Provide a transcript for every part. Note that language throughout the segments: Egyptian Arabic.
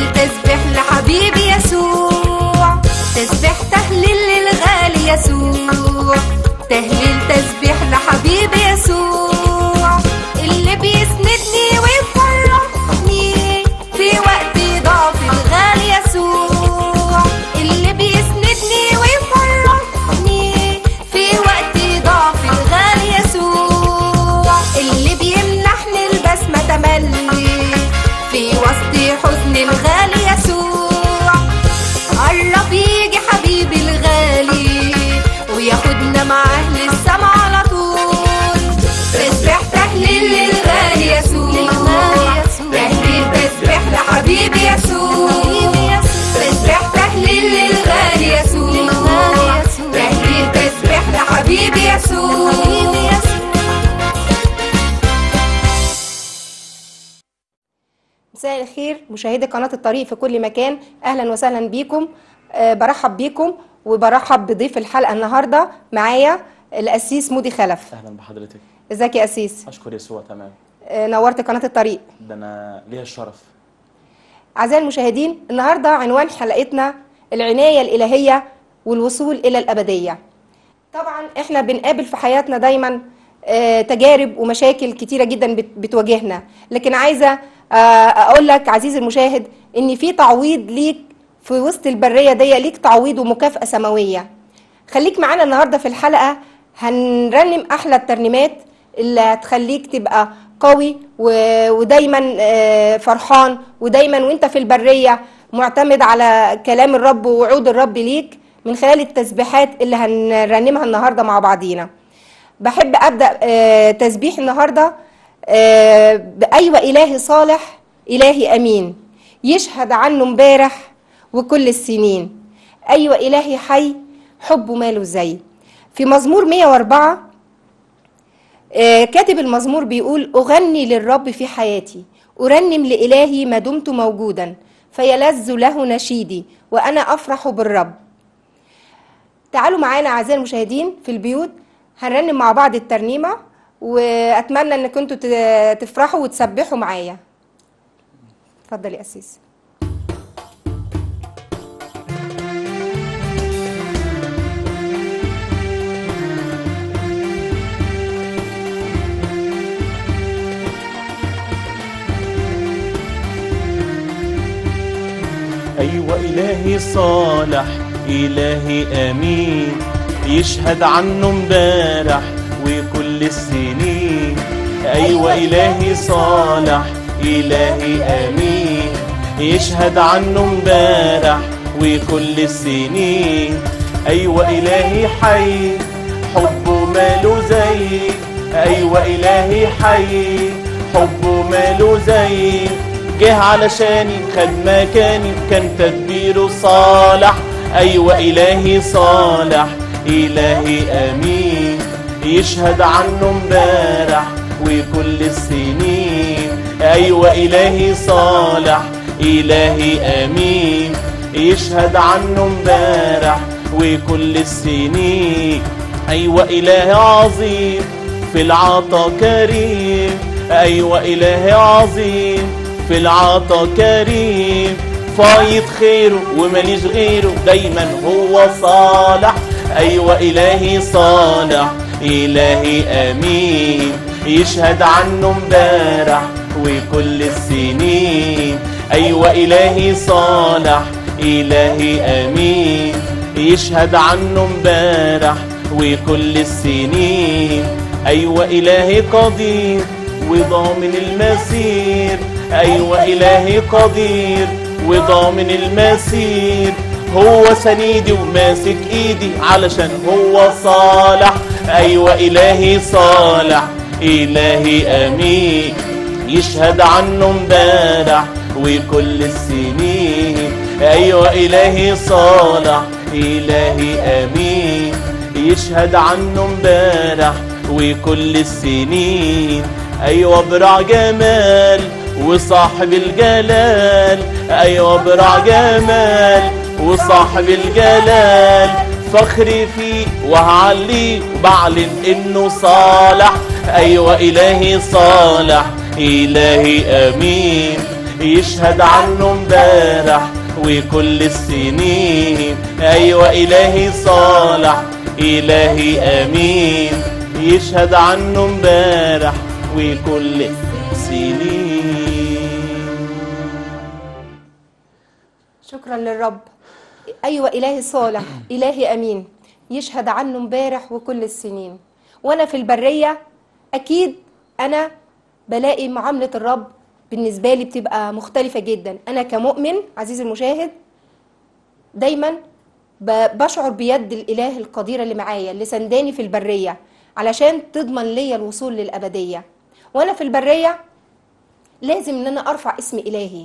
تهليل تسبح لحبيبي يسوع تسبح تهليل للغالي يسوع تهليل تسبح لحبيبي يسوع اللي بيسندني ويفرحني في وقت ضعف الغالي يسوع اللي بيسندني ويفرحني في وقت ضعف الغالي يسوع اللي بيمنحني البسمة تملي في وسط حزن الغالي يسوع قرب يجي حبيبي الغالي وياخدنا معاه للسما على طول تسبح تهليل للغالي يسوع تهليل تسبح لحبيبي يسوع تسبح تهليل للغالي يسوع تهليل تسبح لحبيبي يسوع مساء الخير مشاهدي قناة الطريق في كل مكان أهلا وسهلا بيكم أه برحب بيكم وبرحب بضيف الحلقة النهاردة معايا الأسيس مودي خلف اهلا بحضرتك ازيك يا أسيس اشكر يسوع تمام أه نورت قناة الطريق ده انا ليا الشرف أعزائي المشاهدين النهاردة عنوان حلقتنا العناية الإلهية والوصول إلى الأبدية طبعا احنا بنقابل في حياتنا دايما آه، تجارب ومشاكل كتيرة جدا بت- بتواجهنا لكن عايزة آه، اقول لك عزيزي المشاهد ان في تعويض ليك في وسط البرية دي ليك تعويض ومكافأة سماوية خليك معانا النهاردة في الحلقة هنرنم احلى الترنيمات اللي هتخليك تبقى قوي و- ودايما آه، فرحان ودايما وانت في البرية معتمد على كلام الرب ووعود الرب ليك من خلال التسبيحات اللي هنرنمها النهارده مع بعضينا بحب ابدا آه، تسبيح النهارده آه، بايوه الهي صالح الهي امين يشهد عنه امبارح وكل السنين ايوه الهي حي حبه ماله زي في مزمور 104 آه، كاتب المزمور بيقول أغني للرب في حياتي أرنم لإلهي ما دمت موجودا فيلذ له نشيدي وأنا أفرح بالرب تعالوا معانا أعزائي المشاهدين في البيوت هنرنم مع بعض الترنيمة وأتمنى أن كنتوا ت- تفرحوا وتسبحوا معايا اتفضل يا أسيس ايوه الهي صالح الهي امين يشهد عنه امبارح وكل السنين ايوه الهي صالح الهي امين يشهد عنه امبارح وكل السنين ايوه الهي حي حبه ماله زي ايوه الهي حي حبه ماله زي جه علشاني خد مكاني كان تدبيره صالح ايوه الهي صالح الهي امين يشهد عنه امبارح وكل السنين ايوه الهي صالح الهي امين يشهد عنه امبارح وكل السنين ايوه اله عظيم في العطا كريم ايوه اله عظيم في العطا كريم فايض خيره ومليش غيره دايما هو صالح ايوه الهي صالح الهي امين يشهد عنه امبارح وكل السنين ايوه الهي صالح الهي امين يشهد عنه امبارح وكل السنين ايوه الهي قدير وضامن المسير ايوه الهي قدير وضامن المسير هو سنيدي وماسك ايدي علشان هو صالح ايوه الهي صالح الهي امين يشهد عنه امبارح وكل السنين ايوه الهي صالح الهي امين يشهد عنه امبارح وكل السنين ايوه برع جمال وصاحب الجلال ايوه برع جمال وصاحب الجلال فخري فيه وهعليه وبعلن انه صالح ايوه الهي صالح الهي امين يشهد عنه امبارح وكل السنين أيوة إلهي صالح إلهي أمين يشهد عنه امبارح وكل السنين شكرا للرب ايوه الهي صالح الهي امين يشهد عنه امبارح وكل السنين وانا في البريه اكيد انا بلاقي معامله الرب بالنسبه لي بتبقى مختلفه جدا انا كمؤمن عزيزي المشاهد دايما ب- بشعر بيد الاله القديره اللي معايا اللي سنداني في البريه علشان تضمن ليا الوصول للابديه وانا في البريه لازم ان انا ارفع اسم الهي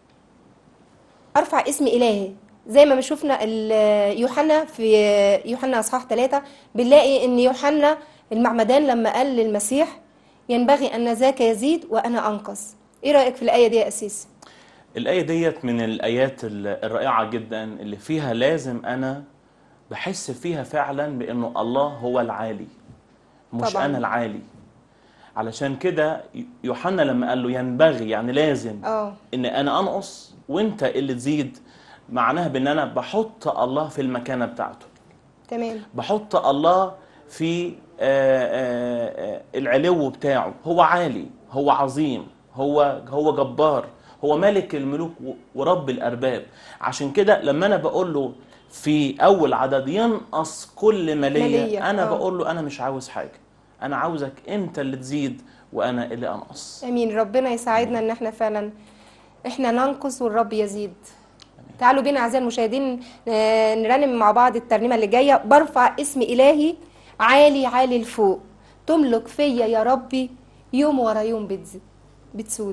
ارفع اسم الهي زي ما شفنا ال- يوحنا في يوحنا اصحاح ثلاثة بنلاقي ان يوحنا المعمدان لما قال للمسيح ينبغي ان ذاك يزيد وانا انقص ايه رايك في الايه دي يا اسيس الآية ديت من الآيات ال- الرائعة جدا اللي فيها لازم أنا بحس فيها فعلا بأنه الله هو العالي مش طبعاً. أنا العالي علشان كده يوحنا لما قال له ينبغي يعني لازم اه ان انا انقص وانت اللي تزيد معناها بان انا بحط الله في المكانه بتاعته تمام بحط الله في آه، آه، آه، العلو بتاعه هو عالي هو عظيم هو هو جبار هو ملك الملوك و- ورب الارباب عشان كده لما انا بقول له في اول عدد ينقص كل ماليه مالية، انا آه. بقول له انا مش عاوز حاجه انا عاوزك انت اللي تزيد وانا اللي انقص امين ربنا يساعدنا ان احنا فعلا احنا ننقص والرب يزيد تعالوا بينا اعزائي المشاهدين آه، نرنم مع بعض الترنيمه اللي جايه برفع اسم الهي عالي عالي لفوق تملك فيا يا ربي يوم ورا يوم بتزيد بتسود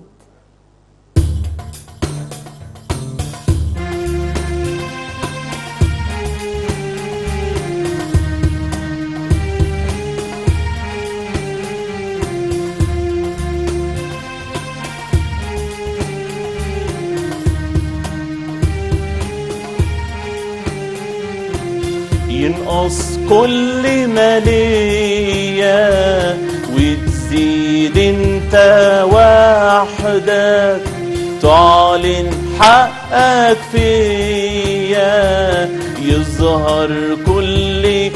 ينقص كل ما ليا وتزيد انت وحدك تعلن حقك فيا يظهر كل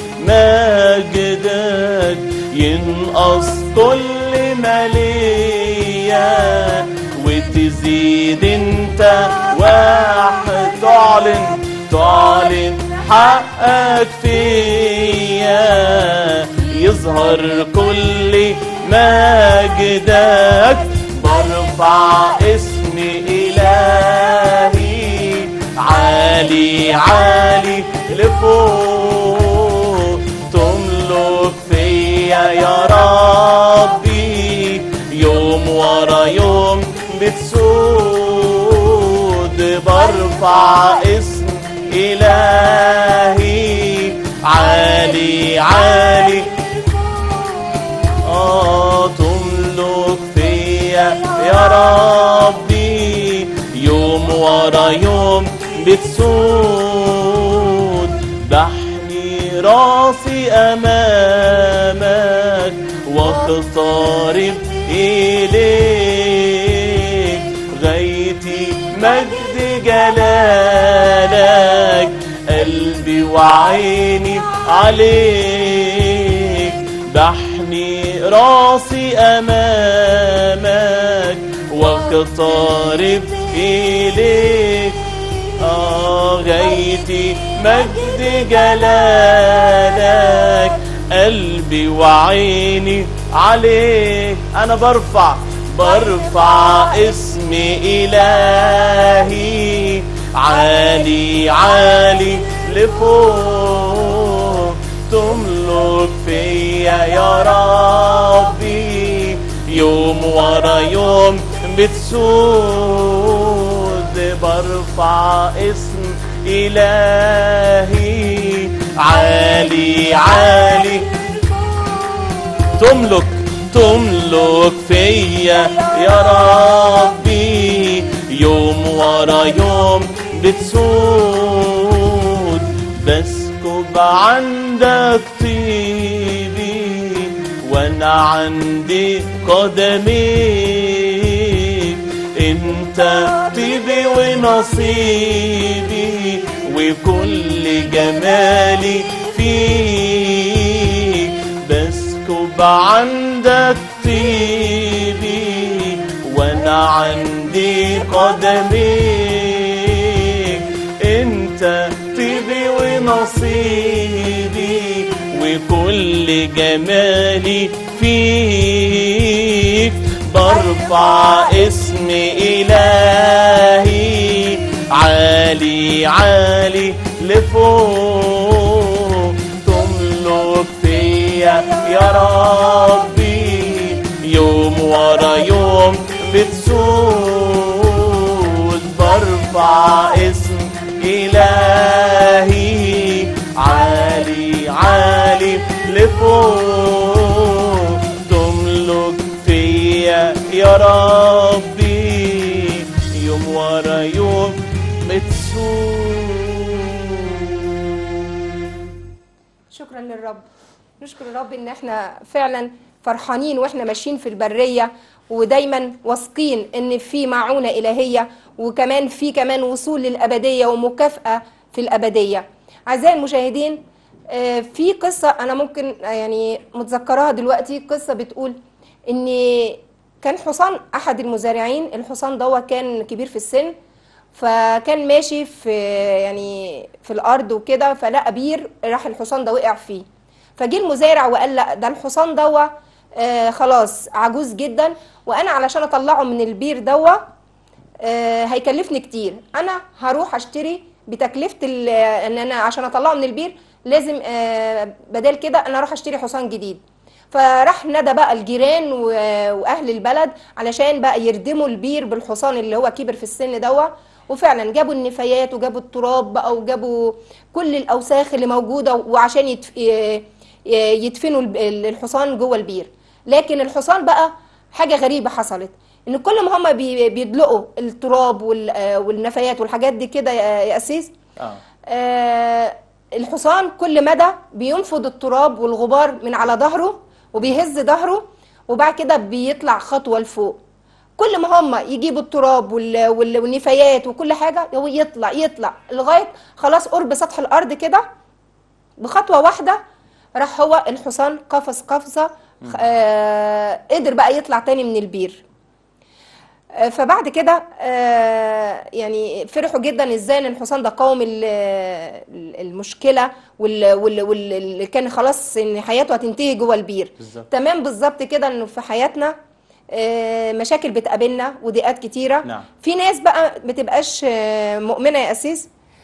مجدك ينقص كل ما ليا وتزيد انت واحد تعلن تعلن حقك فيا يظهر كل مجدك برفع اسم إلهي عالي عالي لفوق تملك فيا يا ربي يوم ورا يوم بتسود برفع اسم إلهي عالي عالي آه تملك فيا يا ربي يوم ورا يوم بتسود بحني راسي أمامك واقترب إليك غايتي مجد جلالك قلبي وعيني عليك بحني راسي أمامك واقترب إليك آه غايتي مجد جلالك قلبي وعيني عليك أنا برفع برفع اسم إلهي عالي عالي لفوق تملك فيا يا ربي يوم ورا يوم بتسود برفع اسم إلهي عالي عالي تملك تملك فيا يا ربي يوم ورا يوم بتسود بسكب عندك طيبي وانا عندي قدميك انت طيبي ونصيبي وكل جمالي فيك بسكب عندك طيبي وانا عندي قدميك انت طيبي ونصيبي وكل جمالي فيك برفع اسم إلهي عالي عالي لفوق تملك فيا يا ربي يوم ورا يوم بتسود برفع اسم إلهي عالي عالي لفوق تملك فيا يا ربي يوم ورا يوم بتسود شكرا للرب نشكر الرب ان احنا فعلا فرحانين واحنا ماشيين في البريه ودايما واثقين ان في معونه الهيه وكمان في كمان وصول للابديه ومكافاه في الابديه اعزائي المشاهدين آه، في قصه انا ممكن آه، يعني متذكراها دلوقتي قصه بتقول ان كان حصان احد المزارعين الحصان ده كان كبير في السن فكان ماشي في يعني في الارض وكده فلقى بير راح الحصان ده وقع فيه فجه المزارع وقال لا ده الحصان دوا آه خلاص عجوز جدا وانا علشان اطلعه من البير دوا آه هيكلفني كتير انا هروح اشتري بتكلفه ال- ان انا عشان اطلعه من البير لازم آه بدل كده انا اروح اشتري حصان جديد فراح ندى بقى الجيران و- واهل البلد علشان بقى يردموا البير بالحصان اللي هو كبر في السن دوا وفعلا جابوا النفايات وجابوا التراب بقى وجابوا كل الاوساخ اللي موجوده وعشان يتف... ي- ي- يدفنوا الب- الحصان جوه البير لكن الحصان بقى حاجه غريبه حصلت ان كل ما هم بيدلقوا التراب وال- آه، والنفايات والحاجات دي كده يا يا اسيس اه آه، الحصان كل مدى بينفض التراب والغبار من على ظهره وبيهز ظهره وبعد كده بيطلع خطوه لفوق كل ما هم يجيبوا التراب وال- وال- والنفايات وكل حاجه هو يطلع يطلع لغايه خلاص قرب سطح الارض كده بخطوه واحده راح هو الحصان قفز قفزه آه قدر بقى يطلع تاني من البير آه، فبعد كده آه، يعني فرحوا جدا ازاي ان الحصان ده قاوم ال- ال- المشكله واللي وال وال اللي كان خلاص ان حياته هتنتهي جوه البير بالظبط. تمام بالظبط كده انه في حياتنا آه، مشاكل بتقابلنا وضيقات كتيره نعم. في ناس بقى بتبقاش آه، مؤمنه يا اسيس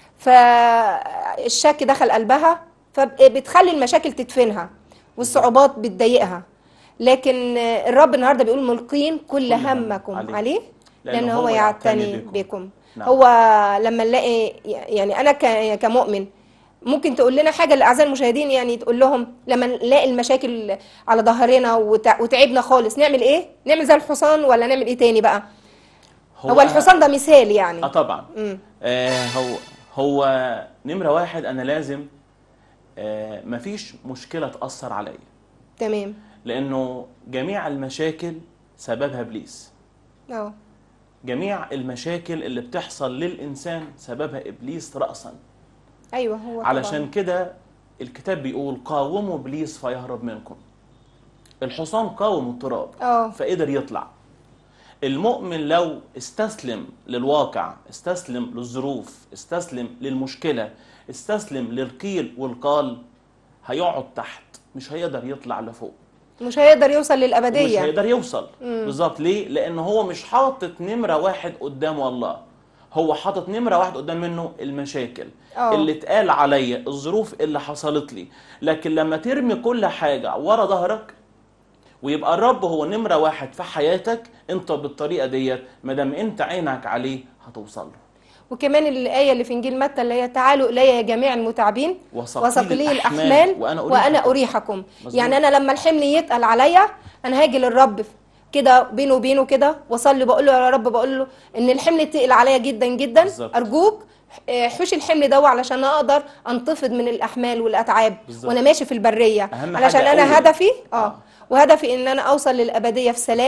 فالشك دخل قلبها فبتخلي المشاكل تدفنها والصعوبات بتضايقها لكن آه، الرب النهارده بيقول ملقين كل هم همكم عليه. عليه لأنه لان هو هو يعتني يعتني بكم. بكم نعم. هو لما نلاقي يعني انا ك- كمؤمن ممكن تقول لنا حاجه لاعزائي المشاهدين يعني تقول لهم لما نلاقي المشاكل على ظهرنا وتع- وتعبنا خالص نعمل ايه نعمل زي الحصان ولا نعمل ايه تاني بقى هو, الحصان ده مثال يعني اه طبعا مم. آه هو هو نمره واحد انا لازم آه مفيش مشكله تاثر عليا تمام لانه جميع المشاكل سببها ابليس اه جميع المشاكل اللي بتحصل للانسان سببها ابليس راسا ايوه هو علشان طبعاً. كده الكتاب بيقول قاوموا ابليس فيهرب منكم الحصان قاوم التراب اه فقدر يطلع المؤمن لو استسلم للواقع استسلم للظروف استسلم للمشكلة استسلم للقيل والقال هيقعد تحت مش هيقدر يطلع لفوق مش هيقدر يوصل مش للابديه هيقدر يوصل بالظبط ليه لان هو مش حاطط نمرة واحد قدامه الله هو حاطط نمرة واحد قدام منه المشاكل آه. اللي اتقال عليا الظروف اللي حصلت لي لكن لما ترمي كل حاجة ورا ظهرك ويبقى الرب هو نمرة واحد في حياتك انت بالطريقة ديت ما دام انت عينك عليه هتوصل له وكمان الآية اللي في إنجيل متى اللي هي تعالوا إلي يا جميع المتعبين وثقيل وثقلي الأحمال الأحمال وأنا أريحكم. وأنا أريحكم مظبوط. يعني أنا لما الحمل يتقل عليا أنا هاجي للرب كده بينه وبينه كده واصلي بقول له يا رب بقول له ان الحمل تقل عليا جدا جدا بالظبط. ارجوك آه، حوش الحمل ده علشان اقدر انتفض من الاحمال والاتعاب بالظبط. وانا ماشي في البريه أهم علشان حاجة انا أول. هدفي اه آه. وهدفي ان انا اوصل للابديه في سلام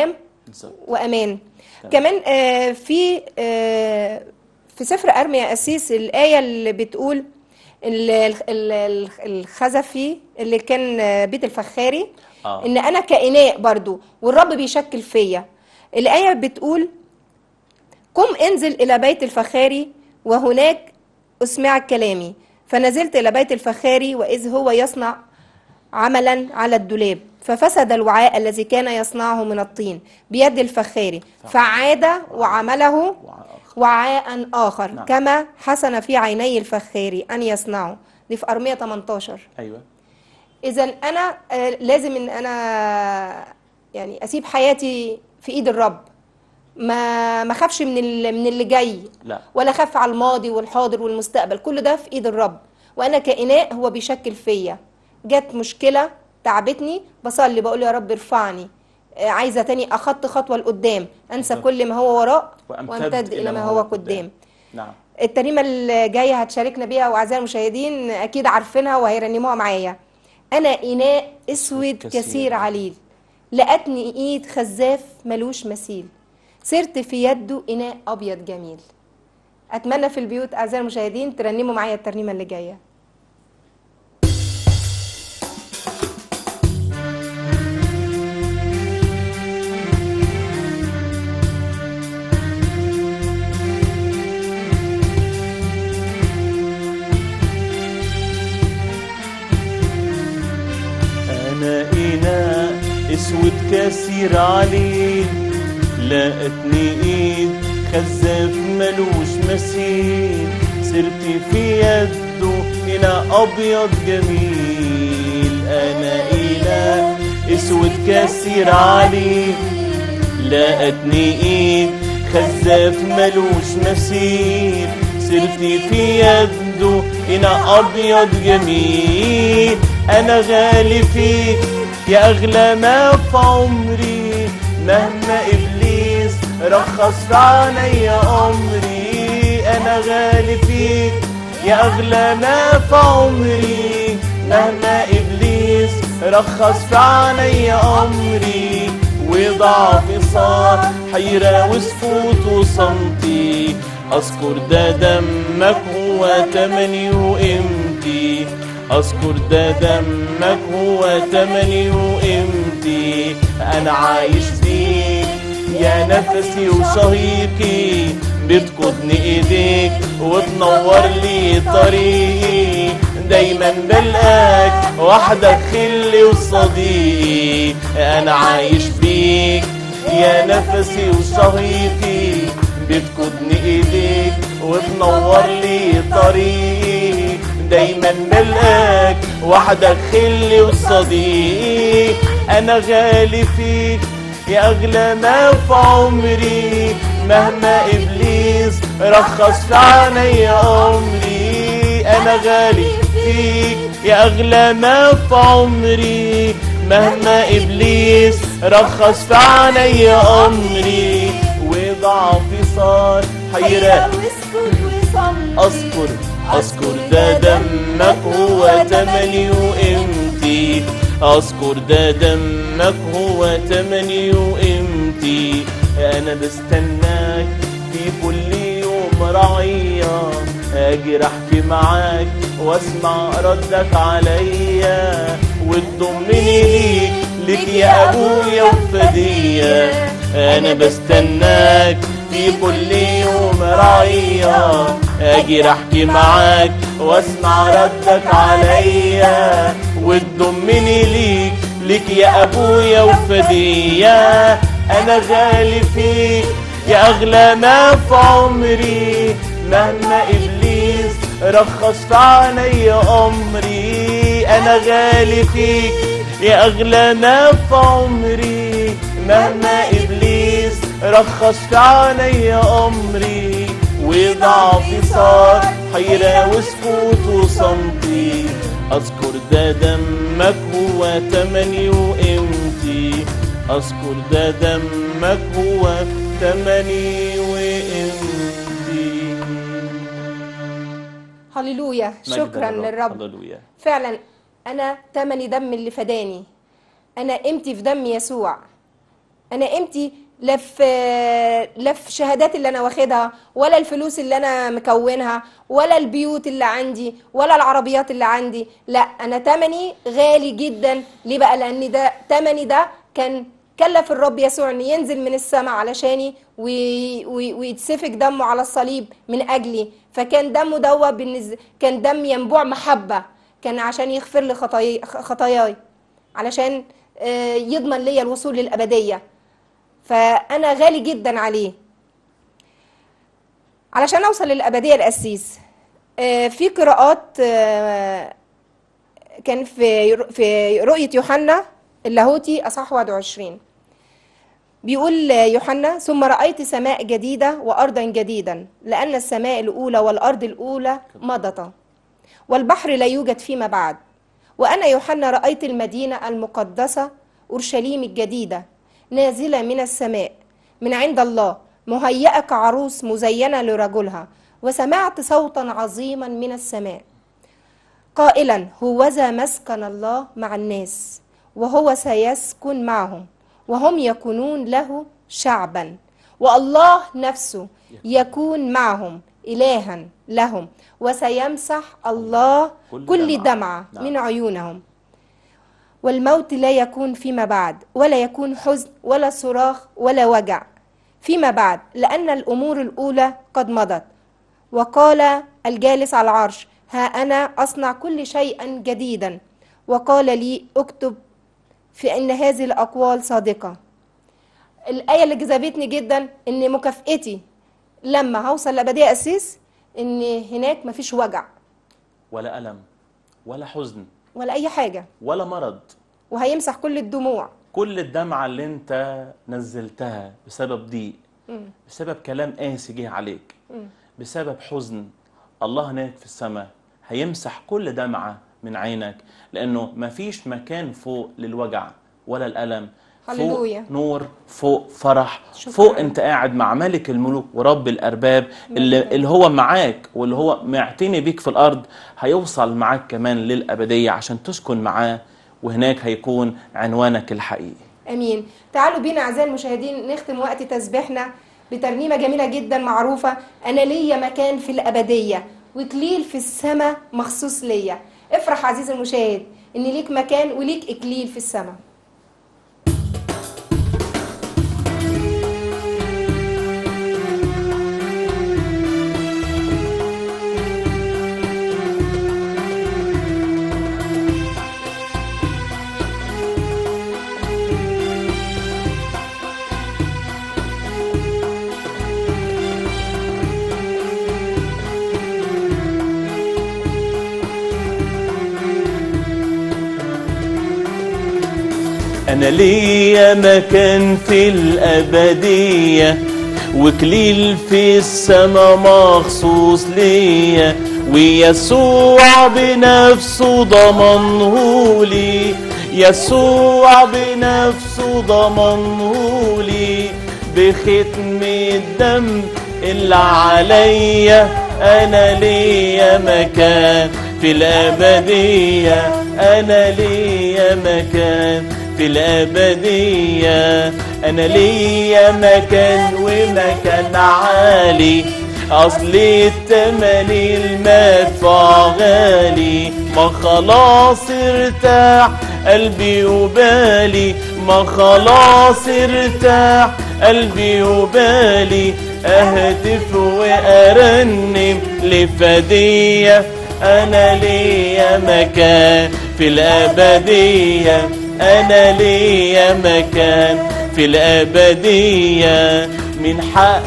بالظبط. وامان تمام. كمان آه، في آه، في سفر ارميا اسيس الايه اللي بتقول ال- ال- ال- الخزفي اللي كان آه، بيت الفخاري آه. ان انا كاناء برضو والرب بيشكل فيا الايه بتقول قم انزل إلى بيت الفخاري وهناك أسمعك كلامي فنزلت إلى بيت الفخاري وإذ هو يصنع عملا على الدولاب ففسد الوعاء الذي كان يصنعه من الطين بيد الفخاري فعاد وعمله وعاء آخر. وعاء آخر نعم. كما حسن في عيني الفخاري أن يصنعه دي في أرمية 18 ايوه اذا انا آه، لازم ان انا يعني اسيب حياتي في ايد الرب ما ما اخافش من ال- من اللي جاي لا ولا اخاف على الماضي والحاضر والمستقبل كل ده في ايد الرب وانا كإناء هو بيشكل فيا جت مشكله تعبتني بصلي بقول يا رب ارفعني آه، عايزه تاني اخط خطوه لقدام انسى بالظبط. كل ما هو وراء وأمتد وامتد الى ما هو قدام نعم الترنيمة اللي جاية هتشاركنا بيها وأعزائي المشاهدين أكيد عارفينها وهيرنموها معايا أنا إناء أسود كثير. كثير عليل لقتني إيد خزاف ملوش مثيل صرت في يده إناء أبيض جميل أتمنى في البيوت أعزائي المشاهدين ترنموا معايا الترنيمة اللي جاية أنا إناء أسود كثير عليه لقتني إيد خزاف ملوش مثيل صرت في يده إناء أبيض جميل أنا إناء أسود كثير عليه لقتني ايد خزاف ملوش مثيل صرت في يده هنا ابيض جميل انا غالي فيك يا اغلى ما في عمري مهما ابليس رخص في عينيا امري انا غالي فيك يا اغلى ما في عمري مهما ابليس رخص في عينيا امري وضعفي صار حيرة وسكوت وصمتي أذكر ده دمك هو تمني وقيمتي أذكر ده دمك هو تمني وقيمتي أنا عايش فيك يا نفسي وشهيقي بتقودني ايديك وتنور لي طريقي دايما بلقاك وحدك خلي وصديقي انا عايش فيك يا نفسي وشهيقي بتقودني ايديك وتنور لي طريقي دايما بلقاك وحدك خلي وصديقي انا غالي فيك يا اغلى ما في عمري مهما ابليس رخص في عينيا عمري انا غالي فيك يا اغلى ما في عمري مهما ابليس رخص في عينيا عمري وضعفي صار حيرة اذكر اذكر ده دمك هو تمني وقيمتي اذكر ده دمك هو تمني وقيمتي انا بستناك في كل يوم رعية اجي احكي معاك واسمع ردك عليا وتضمني ليك ليك يا ابويا وفدية انا بستناك في كل يوم رعية اجي احكي معاك واسمع ردك عليا وتضمني ليك ليك يا ابويا وفدية انا غالي فيك يا اغلى ما في عمري مهما ابليس رخص في عينيا امري انا غالي فيك يا اغلى ما في عمري مهما ابليس رخص في عينيا امري وضعفي صار حيرة وسكوت وصمتي اذكر ده دمك هو تمني وقيمتي اذكر ده دمك هو تمني وقيمتي هللويا مجد شكرا للرب هللويا فعلا انا تمني دم اللي فداني انا قيمتي في دم يسوع انا قيمتي لا في لا في الشهادات اللي انا واخدها ولا الفلوس اللي انا مكونها ولا البيوت اللي عندي ولا العربيات اللي عندي لا انا تمني غالي جدا ليه بقى لان ده تمني ده كان كلف الرب يسوع ان ينزل من السماء علشاني وي- وي- ويتسفك دمه على الصليب من اجلي فكان دمه دوا بالنز... كان دم ينبوع محبه كان عشان يغفر لي خطاي... خطاياي علشان آه، يضمن لي الوصول للابديه فانا غالي جدا عليه علشان اوصل للابديه القسيس آه، في قراءات آه، كان في في رؤيه يوحنا اللاهوتي اصحاح 21 بيقول يوحنا ثم رأيت سماء جديدة وأرضا جديدا لأن السماء الأولى والأرض الأولى مضتا والبحر لا يوجد فيما بعد وأنا يوحنا رأيت المدينة المقدسة أورشليم الجديدة نازلة من السماء من عند الله مهيئة كعروس مزينة لرجلها وسمعت صوتا عظيما من السماء قائلا هوذا مسكن الله مع الناس وهو سيسكن معهم وهم يكونون له شعبا والله نفسه يكون معهم إلها لهم وسيمسح الله كل كل دمعة. دمعة نعم. من عيونهم والموت لا يكون فيما بعد ولا يكون حزن ولا صراخ ولا وجع فيما بعد لأن الأمور الأولى قد مضت وقال الجالس على العرش ها أنا أصنع كل شيئا جديدا وقال لي اكتب في أن هذه الأقوال صادقة الآية اللي جذبتني جدا إن مكافئتي لما هوصل لأبدية أسيس إن هناك مفيش وجع ولا ألم ولا حزن ولا أي حاجة ولا مرض وهيمسح كل الدموع كل الدمعة اللي انت نزلتها بسبب ضيق بسبب كلام قاسي جه عليك بسبب حزن الله هناك في السماء هيمسح كل دمعة من عينك لأنه مفيش مكان فوق للوجع ولا الألم هللويا. فوق نور فوق فرح شكراً. فوق انت قاعد مع ملك الملوك ورب الأرباب اللي, اللي هو معاك واللي هو معتني بيك في الأرض هيوصل معاك كمان للأبدية عشان تسكن معاه وهناك هيكون عنوانك الحقيقي امين تعالوا بينا اعزائي المشاهدين نختم وقت تسبيحنا بترنيمه جميله جدا معروفه انا ليا مكان في الابديه واكليل في السماء مخصوص ليا افرح عزيزي المشاهد ان ليك مكان وليك اكليل في السماء أنا ليا مكان في الأبدية وكليل في السما مخصوص ليا ويسوع بنفسه ضمنه لي يسوع بنفسه ضمنه لي بختم الدم اللي عليا أنا ليا مكان في الأبدية أنا ليا مكان في الأبدية أنا ليا مكان ومكان عالي أصل التمن المدفع غالي ما خلاص ارتاح قلبي وبالي ما خلاص ارتاح قلبي وبالي أهتف وأرنم لفدية أنا ليا مكان في الأبدية أنا ليا مكان في الأبدية من حق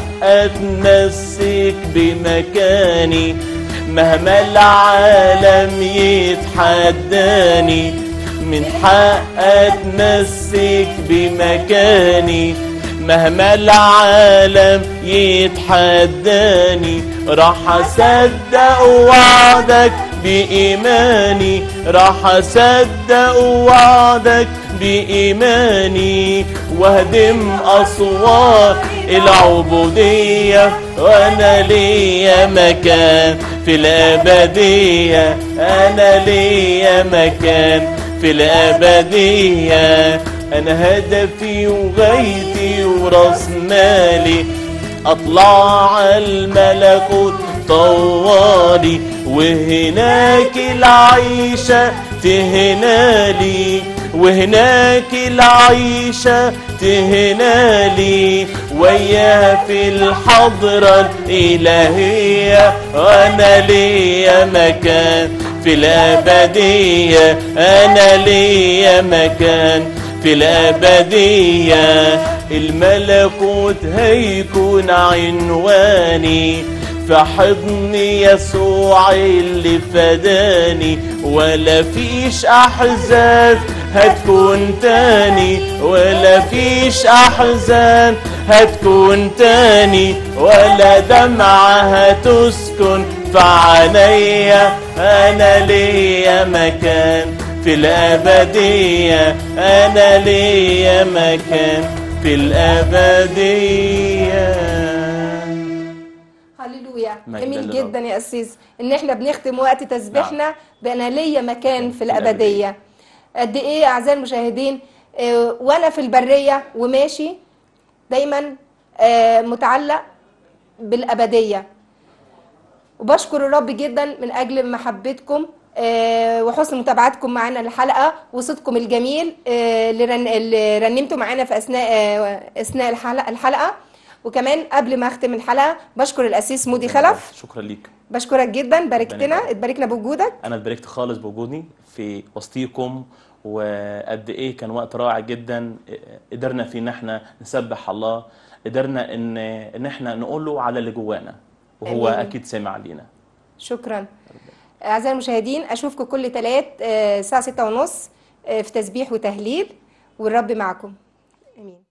أتمسك بمكاني مهما العالم يتحداني من حق أتمسك بمكاني مهما العالم يتحداني راح أصدق وعدك بإيماني راح أصدق وعدك بإيماني واهدم أسوار العبودية وأنا ليا مكان في الأبدية أنا ليا مكان في الأبدية انا هدفي وغايتي وراس مالي اطلع على الملكوت طوالي وهناك العيشة تهنالي وهناك العيشة تهنالي وياها في الحضرة الإلهية وأنا ليا مكان في الأبدية أنا ليا مكان في الأبدية الملكوت هيكون عنواني في حضن يسوع اللي فداني ولا فيش أحزان هتكون تاني ولا فيش أحزان هتكون تاني ولا دمعة هتسكن في عينيا أنا ليا مكان في الأبدية أنا ليا مكان في الأبدية هللويا مجدا جميل للرب. جدا يا أسيس إن إحنا بنختم وقت تسبيحنا بأنا ليا مكان في الأبدية قد إيه أعزائي المشاهدين آه، وأنا في البرية وماشي دايما آه، متعلق بالأبدية وبشكر الرب جدا من اجل محبتكم آه، وحسن متابعتكم معانا الحلقه وصوتكم الجميل آه، اللي رن- اللي رنمتوا معانا في اثناء آه، اثناء الحلقه الحلقه وكمان قبل ما اختم الحلقه بشكر الاسيس مودي خلف شكرا ليك بشكرك جدا باركتنا يبارك. اتباركنا بوجودك انا اتباركت خالص بوجودي في وسطيكم وقد ايه كان وقت رائع جدا قدرنا فيه ان احنا نسبح الله قدرنا ان ان احنا نقول له على اللي جوانا وهو آمين. اكيد سامع لينا شكرا اعزائي المشاهدين اشوفكم كل ثلاث الساعه 6 ونص في تسبيح وتهليل والرب معكم امين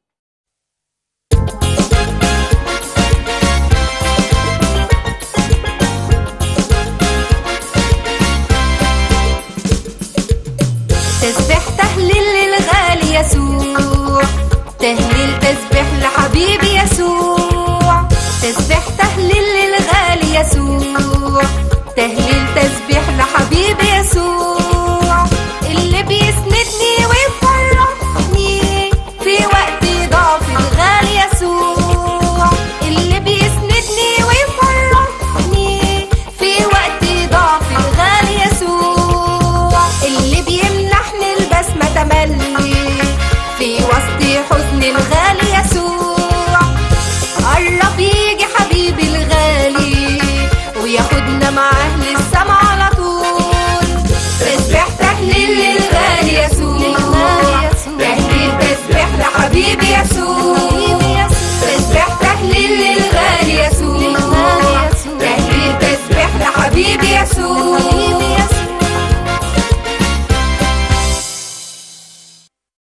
تسبح تهليل للغالي يسوع تهليل تسبح لحبيبي يسوع تسبح تهليل للغالي يسوع تهليل تسبح لحبيبي يسوع اللي بيسندني ويفرحني في وقت ضعف الغالي يسوع اللي بيسندني ويفرحني في وقت ضعف الغالي يسوع اللي بيمنحني البسمة تملي في وسط حزن الغالي يسوع قرب يجي حبيبي الغالي وياخدنا معاه للسما على طول تسبح تهليل للغالي يسوع تهليل تسبح لحبيبي يسوع تسبح تهليل للغالي يسوع تهليل تسبح لحبيبي يسوع